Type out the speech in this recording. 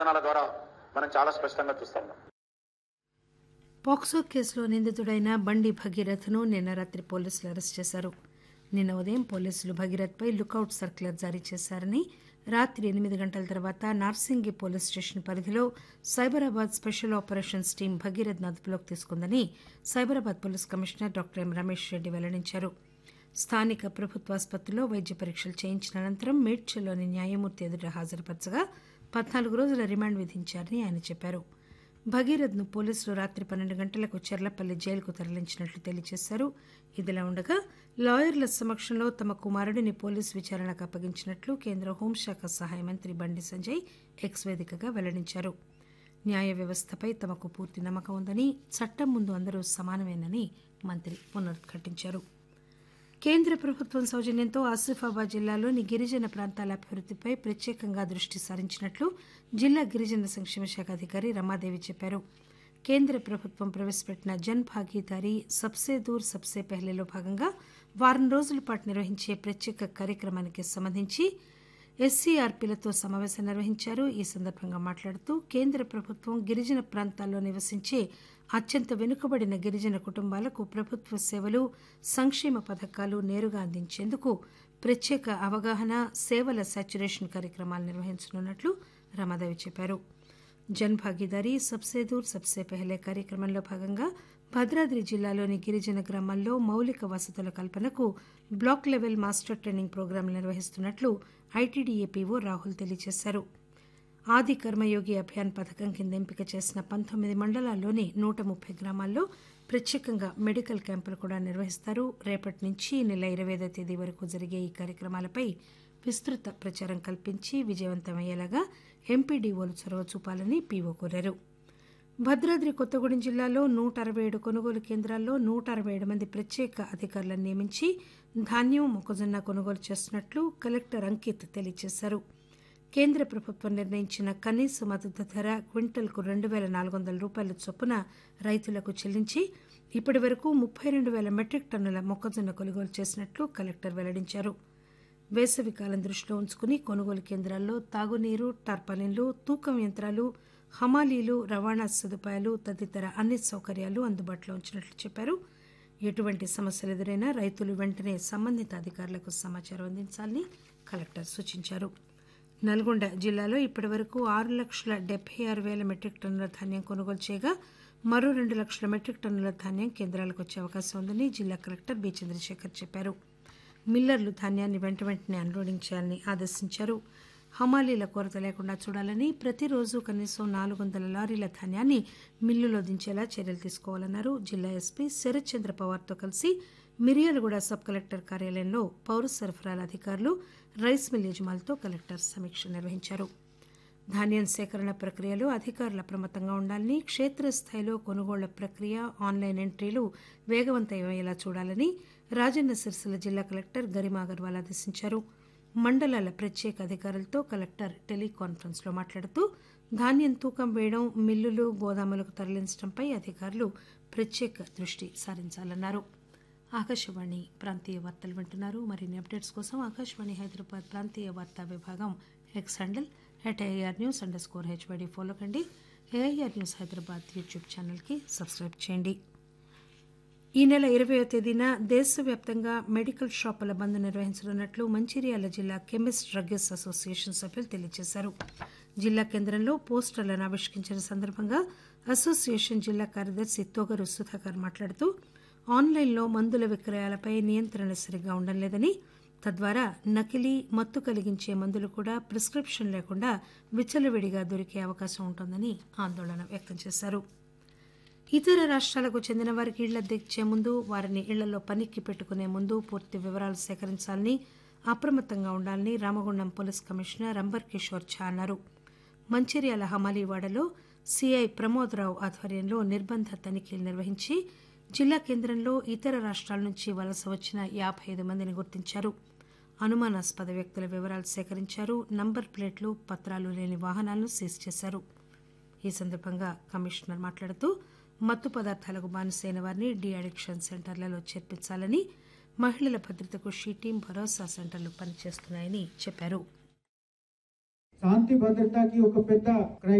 విధానాల ద్వారా మనం చాలా స్పష్టంగా చూస్తాం పోక్సో కేసులో నిందితుడైన బండి భగీరథ్ను నిన్న రాత్రి పోలీసులు అరెస్ట్ చేశారు నిన్న ఉదయం పోలీసులు భగీరథ్పై లుకౌట్ సర్క్యులర్ జారీ చేశారని రాత్రి ఎనిమిది గంటల తర్వాత నార్సింగి పోలీస్ స్టేషన్ పరిధిలో Cyberabad special operations team Bhagirath అదుపులోకి తీసుకుందని Cyberabad police commissioner doctor M Ramesh Reddy వెల్లడించారు స్థానిక ప్రభుత్వాసుపత్రిలో వైద్య పరీక్షలు చేయించిన అనంతరం మేడ్చల్లోని న్యాయమూర్తి ఎదుట హాజరుపరచగా పద్నాలుగు రోజుల రిమాండ్ విధించారని ఆయన చెప్పారు భగీరథ్ను పోలీసులు రాత్రి పన్నెండు గంటలకు చెర్లపల్లి జైలుకు తరలించినట్లు తెలియజేశారు ఇదిలా ఉండగా లాయర్ల సమక్షంలో తమ కుమారుడిని పోలీసు విచారణకు అప్పగించినట్లు కేంద్ర హోంశాఖ సహాయ మంత్రి బండి సంజయ్ ఎక్స్ వేదికగా వెల్లడించారు న్యాయ వ్యవస్థపై తమకు పూర్తి నమ్మకం ఉందని చట్టం ముందు అందరూ సమానమేనని మంత్రి పునరుద్ఘాటించారు కేంద్ర ప్రభుత్వం సౌజన్యంతో ఆసిఫాబాద్ జిల్లాలోని గిరిజన ప్రాంతాల అభివృద్దిపై ప్రత్యేకంగా దృష్టి సారించినట్లు జిల్లా గిరిజన సంక్షేమ శాఖ అధికారి రమాదేవి చెప్పారు కేంద్ర ప్రభుత్వం ప్రవేశపెట్టిన జన్ భాగీదారీ సబ్సే దూర్ సబ్సే పెహ్లేలో భాగంగా వారం రోజుల పాటు నిర్వహించే ప్రత్యేక కార్యక్రమానికి సంబంధించి ఎస్సీఆర్పీలతో సమావేశం నిర్వహించారు ఈ సందర్భంగా మాట్లాడుతూ కేంద్ర ప్రభుత్వం గిరిజన ప్రాంతాల్లో నివసించే అత్యంత వెనుకబడిన గిరిజన కుటుంబాలకు ప్రభుత్వ సేవలు సంక్షేమ పథకాలు నేరుగా అందించేందుకు ప్రత్యేక అవగాహన సేవల సాచ్యురేషన్ కార్యక్రమాలు నిర్వహించనున్నట్లు రమాదేవి చెప్పారు జన్ భాగీదారీ సబ్సే దూర్ సబ్సే పెహలే కార్యక్రమంలో భాగంగా భద్రాద్రి జిల్లాలోని గిరిజన గ్రామాల్లో మౌలిక వసతుల కల్పనకు బ్లాక్ లెవెల్ మాస్టర్ ట్రైనింగ్ ప్రోగ్రాంలు నిర్వహిస్తున్నట్లు ఐటీడీఏపీఓ రాహుల్ తెలియజేశారు ఆది కర్మయోగి అభియాన్ పథకం కింద ఎంపిక చేసిన పంతొమ్మిది మండలాల్లోని నూట ముప్పై గ్రామాల్లో ప్రత్యేకంగా మెడికల్ క్యాంపులు కూడా నిర్వహిస్తారు రేపటి నుంచి ఈ నెల ఇరవై ఐదో తేదీ వరకు జరిగే ఈ కార్యక్రమాలపై విస్తృత ప్రచారం కల్పించి విజయవంతమయ్యేలాగా ఎంపీడీఓలు చొరవ చూపాలని పీఓ కోరారు భద్రాద్రి కొత్తగూడెం జిల్లాలో నూట అరవై ఏడు కొనుగోలు కేంద్రాల్లో నూట అరవై ఏడు మంది ప్రత్యేక అధికారులను నియమించి ధాన్యం మొక్కజొన్న కొనుగోలు చేస్తున్నట్లు కలెక్టర్ అంకిత్ తెలియజేశారు కేంద్ర ప్రభుత్వం నిర్ణయించిన కనీస మద్దతు ధర క్వింటల్కు రెండు వేల నాలుగు వందల రూపాయల చొప్పున రైతులకు చెల్లించి ఇప్పటి వరకు ముప్పై రెండు వేల మెట్రిక్ టన్నుల మొక్కజొన్న కొనుగోలు చేసినట్లు కలెక్టర్ వెల్లడించారు వేసవి కాలం దృష్టిలో ఉంచుకుని కొనుగోలు కేంద్రాల్లో తాగునీరు టార్పాలిన్లు తూకం యంత్రాలు హమాలీలు రవాణా సదుపాయాలు తదితర అన్ని సౌకర్యాలు అందుబాటులో ఉంచినట్లు చెప్పారు ఎటువంటి సమస్యలు ఎదురైనా రైతులు వెంటనే సంబంధిత అధికారులకు సమాచారం అందించాలని కలెక్టర్ సూచించారు నల్గొండ జిల్లాలో ఇప్పటి వరకు ఆరు లక్షల డెబ్బై ఆరు వేల మెట్రిక్ టన్నుల ధాన్యం కొనుగోలు చేయగా మరో రెండు లక్షల మెట్రిక్ టన్నుల ధాన్యం కేంద్రాలకు వచ్చే అవకాశం ఉందని జిల్లా కలెక్టర్ బి చంద్రశేఖర్ చెప్పారు మిల్లర్లు ధాన్యాన్ని వెంట వెంటనే అన్లోడింగ్ చేయాలని ఆదేశించారు హమాలీల కొరత లేకుండా చూడాలని ప్రతిరోజు కనీసం నాలుగు వందల లారీల ధాన్యాన్ని మిల్లులో దించేలా చర్యలు తీసుకోవాలన్నారు జిల్లా ఎస్పీ శరత్ చంద్ర పవార్తో కలిసి మిర్యాలగూడ సబ్ కలెక్టర్ కార్యాలయంలో పౌర సరఫరాల అధికారులు రైస్ మిల్ యజమానులతో కలెక్టర్ సమీక్ష నిర్వహించారు ధాన్యం సేకరణ ప్రక్రియలో అధికారులు అప్రమత్తంగా ఉండాలని క్షేత్రస్థాయిలో కొనుగోళ్ల ప్రక్రియ ఆన్లైన్ ఎంట్రీలు వేగవంతమయ్యేలా చూడాలని రాజన్న సిరిసిల్ల జిల్లా కలెక్టర్ గరిమా అగర్వాల్ ఆదేశించారు మండలాల ప్రత్యేక అధికారులతో కలెక్టర్ టెలికాన్ఫరెన్స్ లో మాట్లాడుతూ ధాన్యం తూకం వేయడం మిల్లులు గోదాములకు తరలించడంపై అధికారులు ప్రత్యేక దృష్టి సారించాలన్నారు ఆకాశవాణి ప్రాంతీయ వార్తలు వింటున్నారు మరిన్ని అప్డేట్స్ కోసం ఆకాశవాణి హైదరాబాద్ ప్రాంతీయ వార్తా విభాగం X handle at AIR news underscore HYD follow కండి ఏఐఆర్ న్యూస్ హైదరాబాద్ యూట్యూబ్ ఛానల్కి సబ్స్క్రైబ్ చేయండి ఈ నెల ఇరవయో తేదీన దేశవ్యాప్తంగా మెడికల్ షాపుల బంద్ నిర్వహించనున్నట్లు మంచిర్యాల జిల్లా కెమిస్ట్ డ్రగ్గర్స్ అసోసియేషన్ సభ్యులు తెలియజేశారు జిల్లా కేంద్రంలో పోస్టర్లను ఆవిష్కరించిన సందర్భంగా అసోసియేషన్ జిల్లా కార్యదర్శి తొగరు సుధాకర్ మాట్లాడుతూ ఆన్లైన్లో మందుల విక్రయాలపై నియంత్రణ సరిగ్గా ఉండడం లేదని తద్వారా నకిలీ మత్తు కలిగించే మందులు కూడా ప్రిస్క్రిప్షన్ లేకుండా విచ్చలవిడిగా దొరికే అవకాశం ఉంటుందని ఆందోళన వ్యక్తం చేశారు ఇతర రాష్ట్రాలకు చెందిన వారికి ఇళ్ల దిచ్చే ముందు వారిని ఇళ్లలో పనికి పెట్టుకునే ముందు పూర్తి వివరాలు సేకరించాలని అప్రమత్తంగా ఉండాలని రామగుండం పోలీస్ కమిషనర్ అంబర్ కిషోర్ ఝా అన్నారు మంచిర్యాల హమాలీవాడలో సిఐ ప్రమోదరావు ఆధ్వర్యంలో నిర్బంధ తనిఖీలు నిర్వహించి జిల్లా కేంద్రంలో ఇతర రాష్ట్రాల నుంచి వలస వచ్చిన యాభై ఐదు మందిని గుర్తించారు అనుమానాస్పద వ్యక్తుల వివరాలు సేకరించారు నంబర్ ప్లేట్లు పత్రాలు లేని వాహనాలను సీజ్ చేశారు ఈ సందర్భంగా కమిషనర్ మాట్లాడుతూ మత్తు పదార్థాలకు బానిసైన వారిని డీ అడిక్షన్ సెంటర్లలో చేర్పించాలని మహిళల భద్రతకు షీ టీం భరోసా సెంటర్లు పనిచేస్తున్నాయని చెప్పారు శాంతి భద్రతకి ఒక పెద్ద క్రై